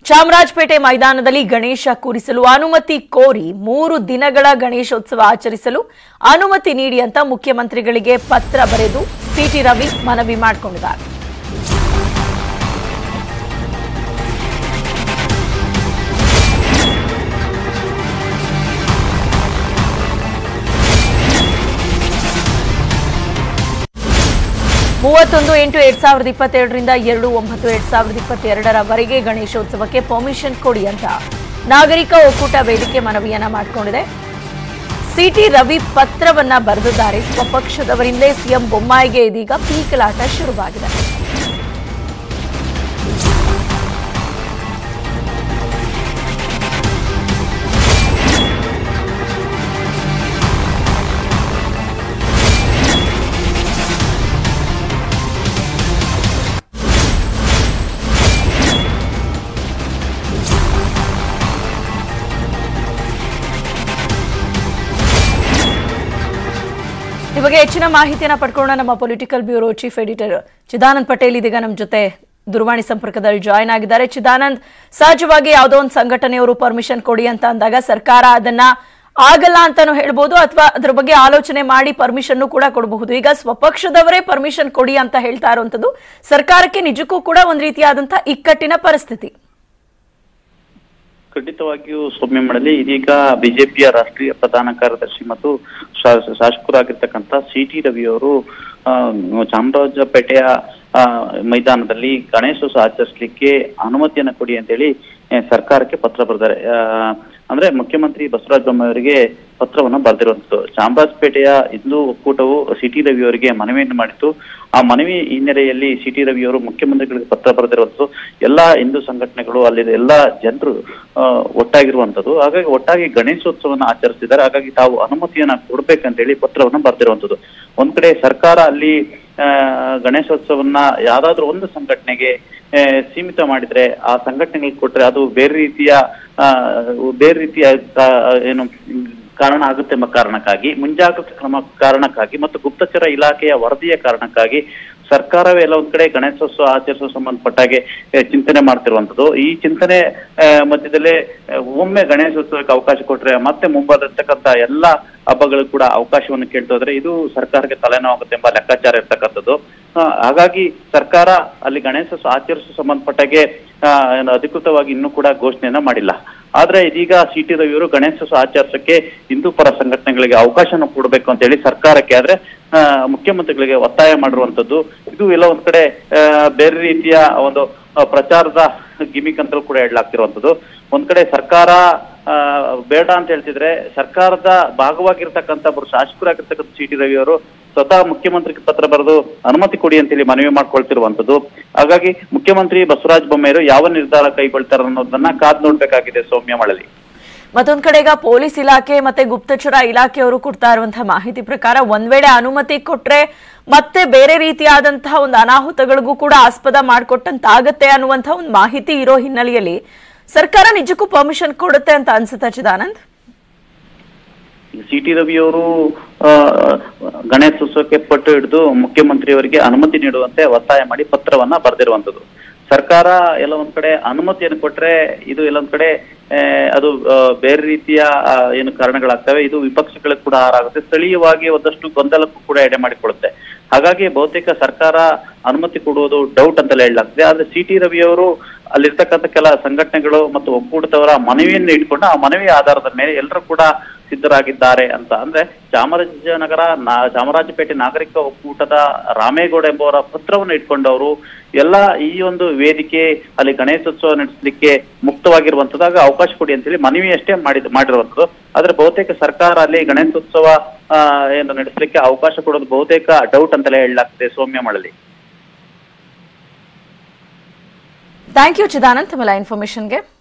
ಚಾಮರಾಜಪೇಟೆ ಮೈದಾನದಲ್ಲಿ ಗಣೇಶ ಕೂರಿಸಲು ಅನುಮತಿ ಕೋರಿ ಮೂರು ದಿನಗಳ ಗಣೇಶೋತ್ಸವ ಆಚರಿಸಲು ಅನುಮತಿ ನೀಡಿ ಅಂತ ಮುಖ್ಯಮಂತ್ರಿಗಳಿಗೆ ಪತ್ರ ಬರೆದು ಸಿಟಿ ರವಿ ಮನವಿ ಮಾಡಿಕೊಂಡಿದ್ದಾರೆ ಮೂವತ್ತೊಂದು ಎಂಟು ಎರಡ್ ಸಾವಿರದ ಇಪ್ಪತ್ತೆರಡರಿಂದ ಎರಡು ಒಂಬತ್ತು ಎರಡ್ ಸಾವಿರದ ಇಪ್ಪತ್ತೆರಡರವರೆಗೆ ಗಣೇಶೋತ್ಸವಕ್ಕೆ ಪರ್ಮಿಷನ್ ಕೊಡಿ ಅಂತ ನಾಗರಿಕ ಒಕ್ಕೂಟ ವೇದಿಕೆ ಮನವಿಯನ್ನ ಮಾಡಿಕೊಂಡಿದೆ ಸಿಟಿ ರವಿ ಪತ್ರವನ್ನ ಬರೆದಿದ್ದಾರೆ ಸ್ವಪಕ್ಷದವರಿಂದಲೇ ಸಿಎಂ ಬೊಮ್ಮಾಯಿಗೆ ಇದೀಗ ಪೀಕಲಾಟ ಶುರುವಾಗಿದೆ ಈ ಬಗ್ಗೆ ಹೆಚ್ಚಿನ ಮಾಹಿತಿಯನ್ನ ಪಡ್ಕೊಳ್ಳೋಣ ನಮ್ಮ political bureau chief editor Chidanand Patel ಇದೀಗ ನಮ್ಮ ಜೊತೆ ದೂರವಾಣಿ ಸಂಪರ್ಕದಲ್ಲಿ ಜಾಯ್ನ್ ಆಗಿದ್ದಾರೆ ಚಿದಾನಂದ್ ಸಹಜವಾಗಿ ಯಾವುದೋ ಒಂದು ಸಂಘಟನೆಯವರು ಪರ್ಮಿಷನ್ ಕೊಡಿ ಅಂತ ಅಂದಾಗ ಸರ್ಕಾರ ಅದನ್ನ ಆಗಲ್ಲ ಅಂತಾನು ಹೇಳ್ಬೋದು ಅಥವಾ ಅದ್ರ ಬಗ್ಗೆ ಆಲೋಚನೆ ಮಾಡಿ ಪರ್ಮಿಷನ್ ಕೂಡ ಕೊಡಬಹುದು ಈಗ ಸ್ವಪಕ್ಷದವರೇ ಪರ್ಮಿಷನ್ ಕೊಡಿ ಅಂತ ಹೇಳ್ತಾ ಇರುವಂತದ್ದು ಸರ್ಕಾರಕ್ಕೆ ನಿಜಕ್ಕೂ ಕೂಡ ಒಂದ್ ರೀತಿಯಾದಂತಹ ಇಕ್ಕಟ್ಟಿನ ಪರಿಸ್ಥಿತಿ ಖಂಡಿತವಾಗಿಯೂ ಸೌಮ್ಯ ಮಾಡಲಿ ಇದೀಗ ಬಿಜೆಪಿಯ ರಾಷ್ಟ್ರೀಯ ಪ್ರಧಾನ ಕಾರ್ಯದರ್ಶಿ ಮತ್ತು ಶಾ- ಶಾಸಕರಾಗಿರ್ತಕ್ಕಂಥ ಸಿ ಟಿ ರವಿ ಅವರು ಆ, ಚಾಮರಾಜಪೇಟೆಯ ಆ, ಮೈದಾನದಲ್ಲಿ ಗಣೇಶೋತ್ಸವ ಆಚರಿಸಲಿಕ್ಕೆ ಅನುಮತಿಯನ್ನು ಕೊಡಿ ಅಂತೇಳಿ ಆ, ಸರ್ಕಾರಕ್ಕೆ ಪತ್ರ ಬರೆದಾರೆ ಆ, ಅಂದ್ರೆ ಮುಖ್ಯಮಂತ್ರಿ ಬಸವರಾಜ ಬೊಮ್ಮಾಯಿ ಅವರಿಗೆ ಪತ್ರವನ್ನು ಬರೆದಿರುವಂತದ್ದು ಚಾಮರಾಜಪೇಟೆಯ ಹಿಂದೂ ಒಕ್ಕೂಟವು ಸಿ ಟಿ ರವಿ ಅವರಿಗೆ ಮನವಿಯನ್ನು ಮಾಡಿತ್ತು ಆ ಮನವಿ ಹಿನ್ನೆಲೆಯಲ್ಲಿ ಸಿ ಟಿ ರವಿ ಅವರು ಮುಖ್ಯಮಂತ್ರಿಗಳಿಗೆ ಪತ್ರ ಬರೆದಿರುವಂತದ್ದು ಎಲ್ಲಾ ಹಿಂದೂ ಸಂಘಟನೆಗಳು ಅಲ್ಲಿ ಎಲ್ಲಾ ಜನರು ಆ, ಒಟ್ಟಾಗಿರುವಂತದ್ದು ಹಾಗಾಗಿ ಒಟ್ಟಾಗಿ ಗಣೇಶೋತ್ಸವನ ಆಚರಿಸಿದ್ದಾರೆ ಹಾಗಾಗಿ ತಾವು ಅನುಮತಿಯನ್ನ ಕೊಡ್ಬೇಕಂತೇಳಿ ಪತ್ರವನ್ನ ಬರೆದಿರುವಂತದ್ದು ಒಂದ್ ಕಡೆ ಸರ್ಕಾರ ಅಲ್ಲಿ ಆ, ಗಣೇಶೋತ್ಸವನ್ನ ಯಾವ್ದಾದ್ರು ಒಂದು ಸಂಘಟನೆಗೆ ಆ, ಸೀಮಿತ ಮಾಡಿದ್ರೆ ಆ ಸಂಘಟನೆಗಳಿಗೆ ಕೊಟ್ರೆ ಅದು ಬೇರೆ ರೀತಿಯ ಆ, ಬೇರೆ ರೀತಿಯ ಆ, ಏನು ಕಾರಣ ಆಗುತ್ತೆ ಎಂಬ ಕಾರಣಕ್ಕಾಗಿ ಮುಂಜಾಗ್ರತಾ ಕ್ರಮ ಕಾರಣಕ್ಕಾಗಿ ಮತ್ತು ಗುಪ್ತಚರ ಇಲಾಖೆಯ ವರದಿಯ ಕಾರಣಕ್ಕಾಗಿ ಸರ್ಕಾರವೇ ಎಲ್ಲ ಒಂದ್ ಕಡೆ ಗಣೇಶೋತ್ಸವ ಆಚರಿಸುವ ಸಂಬಂಧಪಟ್ಟಾಗೆ ಆ, ಚಿಂತನೆ ಮಾಡ್ತಿರುವಂತದ್ದು ಈ ಚಿಂತನೆ ಆ, ಮಧ್ಯದಲ್ಲೇ ಆ, ಒಮ್ಮೆ ಗಣೇಶೋತ್ಸವಕ್ಕೆ ಅವಕಾಶ ಕೊಟ್ರೆ ಮತ್ತೆ ಮುಂಬರ್ತಕ್ಕಂತ ಎಲ್ಲಾ ಹಬ್ಬಗಳು ಕೂಡ ಅವಕಾಶವನ್ನು ಕೇಳ್ತಾ ಹೋದ್ರೆ ಇದು ಸರ್ಕಾರಕ್ಕೆ ತಲೆನೋವಾಗುತ್ತೆ ಎಂಬ ಲೆಕ್ಕಾಚಾರ ಇರ್ತಕ್ಕಂಥದ್ದು ಆ, ಹಾಗಾಗಿ ಸರ್ಕಾರ ಅಲ್ಲಿ ಗಣೇಶೋತ್ಸವ ಆಚರಿಸುವ ಸಂಬಂಧಪಟ್ಟಾಗೆ ಆ, ಏನು ಅಧಿಕೃತವಾಗಿ ಇನ್ನೂ ಕೂಡ ಘೋಷಣೆಯನ್ನ ಮಾಡಿಲ್ಲ ಆದ್ರೆ ಇದೀಗ ಸಿ ಟಿ ರವಿಯವರು ಗಣೇಶೋತ್ಸವ ಆಚರಿಸಕ್ಕೆ ಹಿಂದೂ ಪರ ಸಂಘಟನೆಗಳಿಗೆ ಅವಕಾಶನ ಕೊಡಬೇಕು ಅಂತ ಹೇಳಿ ಸರ್ಕಾರಕ್ಕೆ ಆದ್ರೆ ಆ, ಮುಖ್ಯಮಂತ್ರಿಗಳಿಗೆ ಒತ್ತಾಯ ಮಾಡಿರುವಂತದ್ದು ಇದು ಎಲ್ಲ ಒಂದ್ ಕಡೆ ಆ, ಬೇರೆ ರೀತಿಯ ಒಂದು ಆ, ಪ್ರಚಾರದ ಗಿಮಿಕ್ ಅಂತಲೂ ಕೂಡ ಹೇಳಲಾಗ್ತಿರುವಂತದ್ದು ಒಂದ್ ಕಡೆ ಸರ್ಕಾರ ಆ, ಬೇಡ ಅಂತ ಹೇಳ್ತಿದ್ರೆ ಸರ್ಕಾರದ ಭಾಗವಾಗಿರ್ತಕ್ಕಂಥ ಒಬ್ಬರು ಶಾಸಕರಾಗಿರ್ತಕ್ಕಂಥ ಸಿ ಟಿ ರವಿ ಅವರು ಸ್ವತಃ ಮುಖ್ಯಮಂತ್ರಿಗೆ ಪತ್ರ ಬರೆದು ಅನುಮತಿ ಕೊಡಿ ಅಂತೇಳಿ ಮನವಿ ಮಾಡ್ಕೊಳ್ತಿರುವಂತದ್ದು ಹಾಗಾಗಿ ಮುಖ್ಯಮಂತ್ರಿ ಬಸವರಾಜ ಬೊಮ್ಮಾಯಿರು ಯಾವ ನಿರ್ಧಾರ ಕೈಗೊಳ್ತಾರೆ ಅನ್ನೋದನ್ನ ಕಾದ್ ನೋಡ್ಬೇಕಾಗಿದೆ ಸೌಮ್ಯ ಮಳಲಿ ಮತ್ತೊಂದ್ ಕಡೆ ಈಗ ಪೊಲೀಸ್ ಇಲಾಖೆ ಮತ್ತೆ ಗುಪ್ತಚರ ಇಲಾಖೆಯವರು ಕೊಡ್ತಾ ಇರುವಂತಹ ಮಾಹಿತಿ ಪ್ರಕಾರ ಒಂದ್ ವೇಳೆ ಅನುಮತಿ ಕೊಟ್ರೆ ಮತ್ತೆ ಬೇರೆ ರೀತಿಯಾದಂತಹ ಒಂದು ಅನಾಹುತಗಳಿಗೂ ಕೂಡ ಆಸ್ಪದ ಮಾಡಿಕೊಟ್ಟಂತಾಗತ್ತೆ ಅನ್ನುವಂತಹ ಒಂದು ಮಾಹಿತಿ ಇರೋ ಹಿನ್ನೆಲೆಯಲ್ಲಿ ಸರ್ಕಾರ ನಿಜಕ್ಕೂ ಪರ್ಮಿಷನ್ ಕೊಡುತ್ತೆ ಅಂತ ಅನ್ಸುತ್ತಾ ಚಿದಾನಂದ್ ಸಿ ಟಿ ರವಿಯವರು ಆ, ಗಣೇಶೋತ್ಸವಕ್ಕೆ ಪಟ್ಟು ಹಿಡಿದು ಮುಖ್ಯಮಂತ್ರಿಯವರಿಗೆ ಅನುಮತಿ ನೀಡುವಂತೆ ಒತ್ತಾಯ ಮಾಡಿ ಪತ್ರವನ್ನ ಬರೆದಿರುವಂತದ್ದು ಸರ್ಕಾರ ಎಲ್ಲ ಒಂದ್ ಕಡೆ ಅನುಮತಿಯನ್ನು ಕೊಟ್ರೆ ಇದು ಎಲ್ಲೊಂದ್ ಕಡೆ ಆ, ಅದು ಆ, ಬೇರೆ ರೀತಿಯ ಆ, ಏನು ಕಾರಣಗಳಾಗ್ತವೆ ಇದು ವಿಪಕ್ಷಗಳಿಗೆ ಕೂಡ ಆಗುತ್ತೆ ಸ್ಥಳೀಯವಾಗಿ ಒಂದಷ್ಟು ಗೊಂದಲಕ್ಕೂ ಕೂಡ ಎಡೆ ಮಾಡಿಕೊಡುತ್ತೆ ಹಾಗಾಗಿ ಬಹುತೇಕ ಸರ್ಕಾರ ಅನುಮತಿ ಕೊಡುವುದು ಡೌಟ್ ಅಂತಲೇ ಹೇಳಲಾಗ್ತದೆ ಆದ್ರೆ ಸಿ ಟಿ ರವಿಯವರು ಅಲ್ಲಿರ್ತಕ್ಕಂಥ ಕೆಲ ಸಂಘಟನೆಗಳು ಮತ್ತು ಒಕ್ಕೂಟದವರ ಮನವಿಯನ್ನು ಇಟ್ಕೊಂಡು ಆ ಮನವಿಯ ಆಧಾರದ ಮೇಲೆ ಎಲ್ಲರೂ ಕೂಡ ಸಿದ್ಧರಾಗಿದ್ದಾರೆ ಅಂತ ಅಂದ್ರೆ ಚಾಮರಾಜನಗರ ನಾ- ಚಾಮರಾಜಪೇಟೆ ನಾಗರಿಕ ಒಕ್ಕೂಟದ ರಾಮೇಗೌಡ ಎಂಬುವರ ಪತ್ರವನ್ನು ಇಟ್ಕೊಂಡವರು ಎಲ್ಲ ಈ ಒಂದು ವೇದಿಕೆ ಅಲ್ಲಿ ಗಣೇಶೋತ್ಸವ ನಡೆಸಲಿಕ್ಕೆ ಮುಕ್ತವಾಗಿರುವಂತದಾಗ ಅವಕಾಶ ಕೊಡಿ ಅಂತೇಳಿ ಮನವಿ ಅಷ್ಟೇ ಮಾಡಿದ್ ಮಾಡಿರುವಂತದ್ದು ಆದ್ರೆ ಬಹುತೇಕ ಸರ್ಕಾರ ಅಲ್ಲಿ ಗಣೇಶೋತ್ಸವ ಆ, ಏನು ನಡೆಸಲಿಕ್ಕೆ ಅವಕಾಶ ಕೊಡೋದು ಬಹುತೇಕ ಡೌಟ್ ಅಂತಲೇ ಹೇಳಲಾಗ್ತದೆ ಸೌಮ್ಯ ಮಾಡಲಿ ಥ್ಯಾಂಕ್ ಯು ಚಿದಾನಂದ್ ತಮ್ಮೆಲ್ಲ ಇನ್ಫಾರ್ಮೇಶನ್ಗೆ